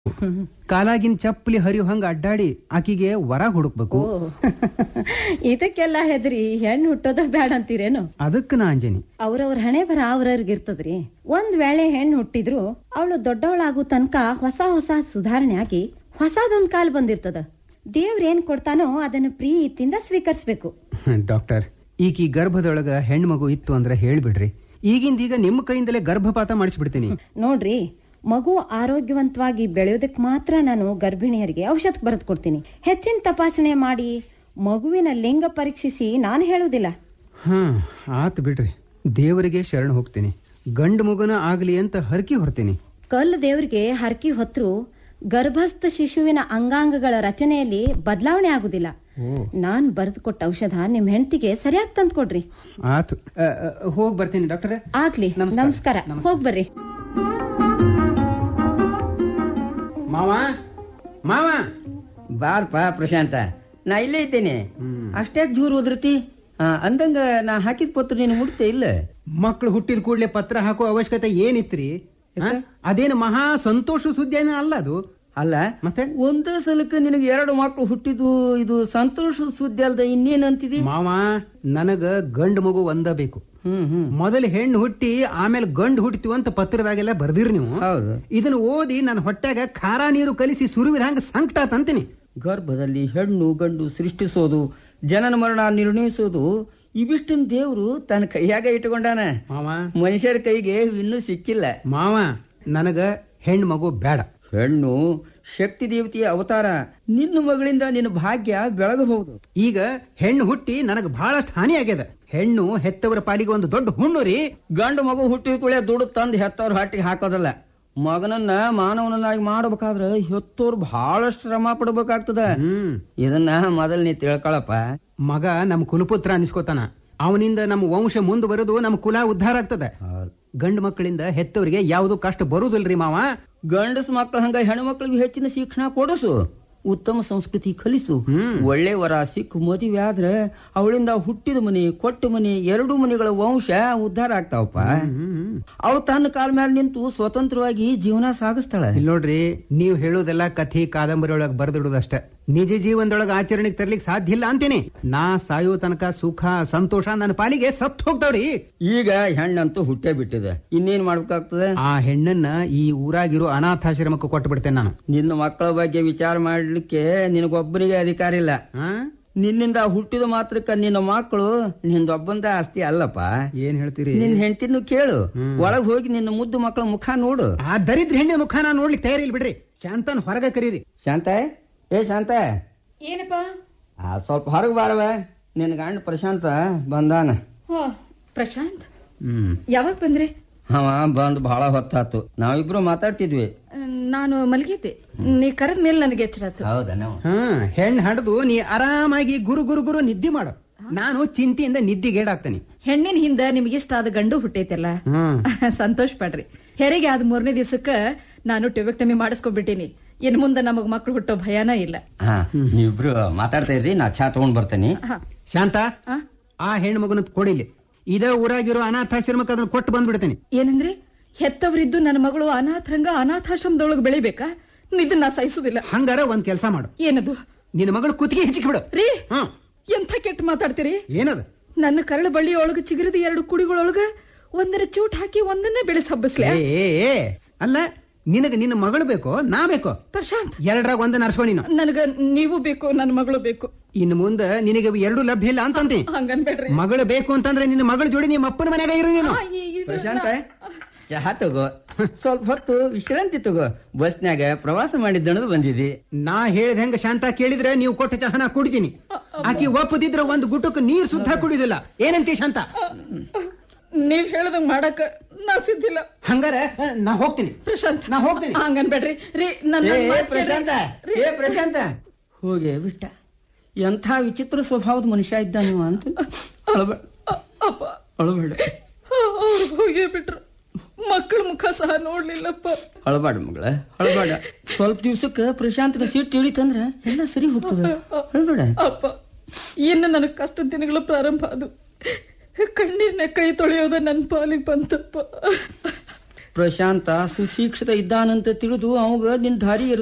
ಕಾಲಾಗಿನ ಚಪ್ಪಲಿ ಹರಿಯೋ ಹಂಗ ಅಡ್ಡಾಡಿ ಆಕಿಗೆ ವರ ಹುಡುಕ್ಬೇಕು ಓ ಇದಕ್ಕೆಲ್ಲ ಹೆದರಿ ಹೆಣ್ಣು ಹುಟ್ಟೋದ ಬ್ಯಾಡ ಅಂತೀರೇನು ಅದಕ್ಕ ನಾ ಅಂಜನಿ ಅವ್ರವ್ರ ಹಣೆ ಬರ ಅವ್ರವ್ರಿಗಿರ್ತದ್ರಿ ಒಂದ್ ವೇಳೆ ಹೆಣ್ಣು ಹುಟ್ಟಿದ್ರು ಅವಳು ದೊಡ್ಡವಳಾಗೋ ತನಕ ಹೊಸ ಹೊಸ ಸುಧಾರಣೆ ಆಗಿ ಹೊಸದೊಂದ್ ಕಾಲ್ ಬಂದಿರ್ತದ ದೇವ್ರ ಏನ್ ಕೊಡ್ತಾನೋ ಅದನ್ನ ಪ್ರೀತಿಯಿಂದ ಸ್ವೀಕರಿಸ್ಬೇಕು ಡಾಕ್ಟರ್ ಈಕಿ ಗರ್ಭದೊಳಗ ಹೆಣ್ಮಗು ಇತ್ತು ಅಂದ್ರೆ ಹೇಳ್ಬಿಡ್ರಿ ಈಗಿಂದೀಗ ನಿಮ್ಮ ಕೈಯಿಂದಲೇ ಗರ್ಭಪಾತ ಮಾಡಿಸ್ಬಿಡ್ತೀನಿ ನೋಡ್ರಿ ಮಗು ಆರೋಗ್ಯವಂತವಾಗಿ ಬೆಳೆಯೋದಕ್ ಮಾತ್ರ ನಾನು ಗರ್ಭಿಣಿಯರಿಗೆ ಔಷಧ ಬರೆದು ಕೊಡ್ತೀನಿ ಹೆಚ್ಚಿನ ತಪಾಸಣೆ ಮಾಡಿ ಮಗುವಿನ ಲಿಂಗ ಪರೀಕ್ಷಿಸಿ ನಾನು ಹೇಳುವುದಿಲ್ಲ ಹಾ ಆತ್ ಬಿಡ್ರಿ ದೇವರಿಗೆ ಶರಣ ಹೋಗ್ತೀನಿ ಗಂಡು ಮಗುನ ಆಗ್ಲಿ ಅಂತ ಹರಕಿ ಹೊರ್ತೀನಿ ಕಲ್ಲು ದೇವರಿಗೆ ಹರಕಿ ಹೊತ್ರು ಗರ್ಭಸ್ಥ ಶಿಶುವಿನ ಅಂಗಾಂಗಗಳ ರಚನೆಯಲ್ಲಿ ಬದಲಾವಣೆ ಆಗುದಿಲ್ಲ ನಾನ್ ಬರೆದು ಕೊಟ್ಟ ಔಷಧ ನಿಮ್ ಹೆಂಡತಿಗೆ ಸರಿಯಾಗಿ ತಂದು ಕೊಡ್ರಿ ಆತು ಹೋಗಿ ಬರ್ತೀನಿ ಡಾಕ್ಟರ್ ಆಗ್ಲಿ ನಮಸ್ಕಾರ. ನಮಸ್ಕಾರ ಹೋಗ್ ಬರ್ರಿ ಮಾವ ಮಾವ ಬಾರ್ಪ ಪ್ರಶಾಂತ ನಾ ಇಲ್ಲೇ ಇದ್ದೇನೆ ಅಷ್ಟೇ ಜೂರು ಉದ್ರತಿ ಆ, ಅಂದಂಗ ನಾ ಹಾಕಿದ ಪತ್ರ ನೀನು ಮುಟ್ತೆ ಇಲ್ಲ ಮಕ್ಕಳು ಹುಟ್ಟಿದ ಕೂಡಲೇ ಪತ್ರ ಹಾಕೋ ಅವಶ್ಯಕತೆ ಏನಿತ್ರಿ ಆ? ಅದೇನು ಮಹಾ ಸಂತೋಷ ಸುದ್ದಿ ಏನೋ ಅಲ್ಲ ಅದು ಅಲ್ಲ ಮತ್ತೆ ಒಂದೇ ಸಲಕ್ಕೆ ನಿನಗೆ ಎರಡು ಮಕ್ಕಳು ಹುಟ್ಟಿದ್ದು ಇದು ಸಂತೋಷ ಸುದ್ದಿ ಅಲ್ದ ಇನ್ನೇನ್ ಅಂತಿದಿ ಮಾವ ನನಗ ಗಂಡು ಮಗು ಒಂದ ಬೇಕು ಹ್ಮ್ ಹ್ಮ್ ಮೊದಲು ಹೆಣ್ಣು ಹುಟ್ಟಿ ಆಮೇಲೆ ಗಂಡು ಹುಟ್ಟಿತು ಅಂತ ಪತ್ರದಾಗೆಲ್ಲ ಬರ್ದಿರಿ ನೀವು ಹೌದು ಇದನ್ನ ಓದಿ ನನ್ನ ಹೊಟ್ಯಾಗ ಖಾರ ನೀರು ಕಲಿಸಿ ಸುರುವಿದಂಗ ಸಂಕಟ ತಂತೀನಿ ಗರ್ಭದಲ್ಲಿ ಹೆಣ್ಣು ಗಂಡು ಸೃಷ್ಟಿಸೋದು ಜನನ ಮರಣ ನಿರ್ಣಯಿಸೋದು ಇವಿಷ್ಟನ್ ದೇವ್ರು ತನ್ನ ಕೈಯಾಗ ಇಟ್ಕೊಂಡಾನ ಮಾವ ಮನುಷ್ಯರ ಕೈಗೆ ಇನ್ನೂ ಸಿಕ್ಕಿಲ್ಲ ಮಾವ ನನಗ ಹೆಣ್ಣು ಮಗು ಬೇಡ ಹೆಣ್ಣು ಶಕ್ತಿ ದೇವತೆಯ ಅವತಾರ ನಿನ್ನ ಮಗಳಿಂದ ನಿನ್ನ ಭಾಗ್ಯ ಬೆಳಗಬಹುದು ಈಗ ಹೆಣ್ಣು ಹುಟ್ಟಿ ನನಗ ಬಹಳಷ್ಟು ಹಾನಿ ಆಗ್ಯದ ಹೆಣ್ಣು ಹೆತ್ತವರ ಪಾಲಿಗೆ ಒಂದು ದೊಡ್ಡ ಹುಣ್ಣು ರೀ ಗಂಡು ಮಗು ಹುಟ್ಟಿದ ಕೂಡಲೇ ದುಡ್ಡು ತಂದು ಹೆತ್ತವ್ರ ಹಟ್ಟಿಗೆ ಹಾಕೋದಲ್ಲ ಮಗನನ್ನ ಮಾನವನನ್ನಾಗಿ ಮಾಡಬೇಕಾದ್ರೆ ಹೆತ್ತೋರು ಬಹಳಷ್ಟು ಶ್ರಮ ಪಡ್ಬೇಕಾಗ್ತದ ಹ್ಮ್ ಇದನ್ನ ಮೊದಲ್ ನೀ ತಿಳ್ಕೊಳಪ್ಪ ಮಗ ನಮ್ ಕುಲಪುತ್ರ ಅನಿಸ್ಕೋತಾನ ಅವನಿಂದ ನಮ್ಮ ವಂಶ ಮುಂದುವರೆದು ನಮ್ಮ ಕುಲ ಉದ್ಧಾರ ಆಗ್ತದೆ ಗಂಡು ಮಕ್ಕಳಿಂದ ಹೆತ್ತವರಿಗೆ ಯಾವುದು ಕಷ್ಟ ಬರುದಿಲ್ರಿ ಮಾವ ಗಂಡಸ್ ಮಕ್ಳು ಹಂಗ ಹೆಣ್ಣು ಮಕ್ಕಳಿಗೆ ಹೆಚ್ಚಿನ ಶಿಕ್ಷಣ ಕೊಡಿಸು ಉತ್ತಮ ಸಂಸ್ಕೃತಿ ಕಲಿಸು ಒಳ್ಳೆ ವರ ಸಿಕ್ಕು ಮದುವೆ ಆದ್ರೆ ಅವಳಿಂದ ಹುಟ್ಟಿದ ಮನೆ ಕೊಟ್ಟ ಮನೆ ಎರಡು ಮನೆಗಳ ವಂಶ ಉದ್ಧಾರ ಆಗ್ತಾವಪ್ಪ ಅವಳು ತನ್ನ ಕಾಲ ಮೇಲೆ ನಿಂತು ಸ್ವತಂತ್ರವಾಗಿ ಜೀವನ ಸಾಗಿಸ್ತಾಳೆ ಇಲ್ಲಿ ನೋಡ್ರಿ ನೀವು ಹೇಳೋದೆಲ್ಲ ಕಥೆ ಕಾದಂಬರಿ ಒಳಗೆ ಬರೆದಿಡೋದಷ್ಟೇ ನಿಜ ಜೀವನದೊಳಗೆ ಆಚರಣೆಗೆ ತರ್ಲಿಕ್ಕೆ ಸಾಧ್ಯ ಇಲ್ಲ ಅಂತೀನಿ ನಾ ಸಾಯೋ ತನಕ ಸುಖ ಸಂತೋಷ ನನ್ನ ಪಾಲಿಗೆ ಸತ್ತು ಹೋಗ್ತಾವ್ರಿ ಈಗ ಹೆಣ್ಣಂತೂ ಹುಟ್ಟೇ ಬಿಟ್ಟಿದೆ ಇನ್ನೇನ್ ಮಾಡ್ಬೇಕಾಗ್ತದೆ ಆ ಹೆಣ್ಣನ್ನ ಈ ಊರಾಗಿರೋ ಅನಾಥಾಶ್ರಮಕ್ಕೆ ಕೊಟ್ಟು ಬಿಡ್ತೇನೆ ನಾನು ನಿನ್ನ ಮಕ್ಕಳ ಬಗ್ಗೆ ವಿಚಾರ ಮಾಡ್ಲಿಕ್ಕೆ ನಿನಗೊಬ್ಬನಿಗೆ ಅಧಿಕಾರ ಇಲ್ಲ ಆ? ನಿನ್ನಿಂದ ಹುಟ್ಟಿದ ಮಾತ್ರಕ್ಕ ನಿನ್ನ ಮಕ್ಕಳು ನಿಂದೊಬ್ಬಂದ ಆಸ್ತಿ ಅಲ್ಲಪ್ಪ ಏನ್ ಹೇಳ್ತೀರಿ ನಿನ್ ಹೆಂಡತಿನೂ ಕೇಳು ಒಳಗ್ ಹೋಗಿ ನಿನ್ನ ಮುದ್ದು ಮಕ್ಕಳ ಮುಖ ನೋಡು ಆ ದರಿದ್ರ ಹೆಣ್ಣಿನ ಮುಖ ನಾನು ನೋಡ್ಲಿಕ್ಕೆ ತಯಾರಿಲ್ಲ ಬಿಡ್ರಿ ಶಾಂತನ್ ಹೊರಗೆ ಕರೀರಿ ಶಾಂತ ಏ ಶಾಂತ ಏನಪ್ಪ ಆ ಸ್ವಲ್ಪ ಹೊರಗೆ ಬಾರವ ನಿನ್ನ ಗಂಡ ಪ್ರಶಾಂತ ಬಂದಾನ ಪ್ರಶಾಂತ್ ಹ್ಮ್ ಯಾವಾಗ ಬಂದ್ರೆ ಅವ ಬಂದ್ ಬಹಳ ಹೊತ್ತಾತು ನಾವಿಬ್ರು ಮಾತಾಡ್ತಿದ್ವಿ ನಾನು ಮಲಗಿದ್ದೆ ನೀ ಕರೆದ ಮೇಲೆ ನನಗೆ ಎಚ್ಚರ ಆಯ್ತು ಹೌದಾ ನಾವು ಹಾ ಹೆಣ್ ಹಡ್ದು ನೀ ಆರಾಮಾಗಿ ಗುರು ಗುರು ಗುರು ನಿದ್ದೆ ಮಾಡು ನಾನು ಚಿಂತೆಯಿಂದ ನಿದ್ದೆಗೇಡಾಗ್ತೇನೆ ಹೆಣ್ಣಿನ ಹಿಂದ ನಿಮ್ಗೆ ಇಷ್ಟ ಆದ ಗಂಡು ಹುಟ್ಟೈತಲ್ಲ ಹ್ಮ್ ಸಂತೋಷ ಪಡ್ರಿ ಹೆರಿಗೆ ಆದ ಮೂರನೇ ದಿವಸಕ್ಕ ನಾನು ಟ್ಯೂಬೆಕ್ಟಮಿ ಮಾಡಿಸ್ಕೊಬಿಟ್ಟಿನಿ ಇನ್ ಮುಂದೆ ನಮಗ್ ಮಕ್ಳು ಹುಟ್ಟೋ ಭಯನ ಇಲ್ಲ ಹಾ ನೀವಿಬ್ರು ಮಾತಾಡ್ತಾ ಇರ್ರಿ ನಾ ಚಾ ತಗೊಂಡ್ ಬರ್ತೇನೆ ಶಾಂತ ಆ? ಆ ಹೆಣ್ಣು ಮಗನ ಕೊಡಿಲಿ ಇದೇ ಊರಾಗಿರೋ ಅನಾಥಾಶ್ರಮಕ್ಕೆ ಅದನ್ನ ಕೊಟ್ಟು ಬಂದ್ಬಿಡ್ತೇನೆ ಏನಂದ್ರೆ ಹೆತ್ತವರಿದ್ದು ನನ್ನ ಮಗಳು ಅನಾಥರಂಗ ಅನಾಥಾಶ್ರಮದೊಳಗೆ ಬೆಳಿಬೇಕಾ ಇದನ್ನ ನಾ ಸಹಿಸುದಿಲ್ಲ ಹಂಗಾರ ಒಂದ್ ಕೆಲಸ ಮಾಡು ಏನದು ನಿನ್ನ ಮಗಳು ಕುತ್ತಿಗೆ ಹೆಚ್ಚಿಗೆ ಬಿಡು ರೀ ಹ್ಮ್ ಎಂಥ ಕೆಟ್ಟ ಮಾತಾಡ್ತೀರಿ ಏನದ ನನ್ನ ಕರಳ ಬಳ್ಳಿ ಒಳಗ ಚಿಗುರಿದ ಎರಡು ಕುಡಿಗಳೊಳಗ ಒಂದರ ಚೂಟ್ ಹಾಕಿ ಒಂದನ್ನೇ ಬೆಳೆಸಿ ಹಬ್ಬಸ್ಲೆ ಏ ಏ, ಏ ಅಲ್ಲ ನಿನಗ ನಿನ್ನ ಮಗಳು ಬೇಕೋ ನಾ ಬೇಕೋ ಪ್ರಶಾಂತ್ ಎರಡರಾಗ ಒಂದ ನರ್ಸ್ಕೊ ನೀನು ನನಗ ನೀವು ಬೇಕು ನನ್ನ ಮಗಳು ಬೇಕು ಇನ್ನು ಮುಂದೆ ನಿನಗೆ ಎರಡು ಲಭ್ಯ ಇಲ್ಲ ಅಂತಂತೀನಿ ಹಂಗನ್ಬೇಡ್ರಿ ಮಗಳು ಬೇಕು ಅಂತಂದ್ರೆ ನಿನ್ನ ಮಗಳ ಜೋಡಿ ನಿಮ್ಮ ಅಪ್ಪನ ಮನೆಯಾಗ ಇರು ನೀನು ಆ, ಈ- ಇದು- ಪ್ರಶಾಂತ ಚಹಾ ತಗೋ ಸ್ವಲ್ಪ ಹೊತ್ತು ವಿಶ್ರಾಂತಿ ತಗೋ ಬಸ್ನ್ಯಾಗ ಪ್ರವಾಸ ಮಾಡಿದ್ದಣದು ಬಂದಿದಿ ನಾ ಹೇಳಿದ ಹೆಂಗ ಶಾಂತ ಕೇಳಿದ್ರೆ ನೀವು ಕೊಟ್ಟ ಚಹನ ಕುಡಿತೀನಿ ಆಕಿ ಒಪ್ಪದಿದ್ರ ಒಂದು ಗುಟಕ್ಕೆ ನೀರ್ ಸುದ್ದ ಕುಡಿದಿಲ್ಲ ಏನಂತೀ ಶಾಂತ ನೀವ್ ಹೇಳ್ದಂಗ್ ಮಾಡಕ ನಾ ಸಿದ್ಧಿಲ್ಲ ಹಂಗಾರ ನಾ ಹೋಗ್ತೀನಿ ಪ್ರಶಾಂತ್ ನಾ ಹೋಗ್ತೀನಿ ಹಂಗನ್ಬೇಡ್ರಿ ರೀ ನನ್ನ ಏ, ಏ, ಮಾತ್ ಕೇಳ್ರಿ. ಪ್ರಶಾಂತ ಏ ಪ್ರಶಾಂತ ಹೋಗಿ ಬಿಟ್ಟ ಎಂಥ ವಿಚಿತ್ರ ಸ್ವಭಾವದ ಮನುಷ್ಯ ಇದ್ದ ನೀವು ಅಂತ ಅಳಬೇಡ ಅ- ಅಪ್ಪ ಅಳಬೇಡ ಅವ್ರು ಹೋಗೇ ಬಿಟ್ರು ಮಕ್ಕಳ ಮುಖ ಸಹ ನೋಡ್ಲಿಲ್ಲಪ್ಪ ಅಳಬೇಡ ಮಗಳ ಅಳಬೇಡ ಸ್ವಲ್ಪ ದಿವ್ಸಕ್ಕೆ ಪ್ರಶಾಂತನ ಸಿಟ್ಟು ಹಿಡಿತಂದ್ರ ಎಲ್ಲ ಸರಿ ಹೋಗ್ತದ ಅಳಬೇಡ ಅಪ್ಪ ಇನ್ನು ನನಗೆ ಕಷ್ಟ ದಿನಗಳು ಪ್ರಾರಂಭ ಅದು ಕಣ್ಣೀರ್ನ ಕೈ ತೊಳೆಯೋದ ನನ್ನ ಪಾಲಿಗೆ ಬಂತಪ್ಪ ಪ್ರಶಾಂತ ಸುಶಿಕ್ಷಿತ ಇದ್ದಾನಂತ ತಿಳಿದು ಅವಾಗ ನಿನ್ ದಾರಿ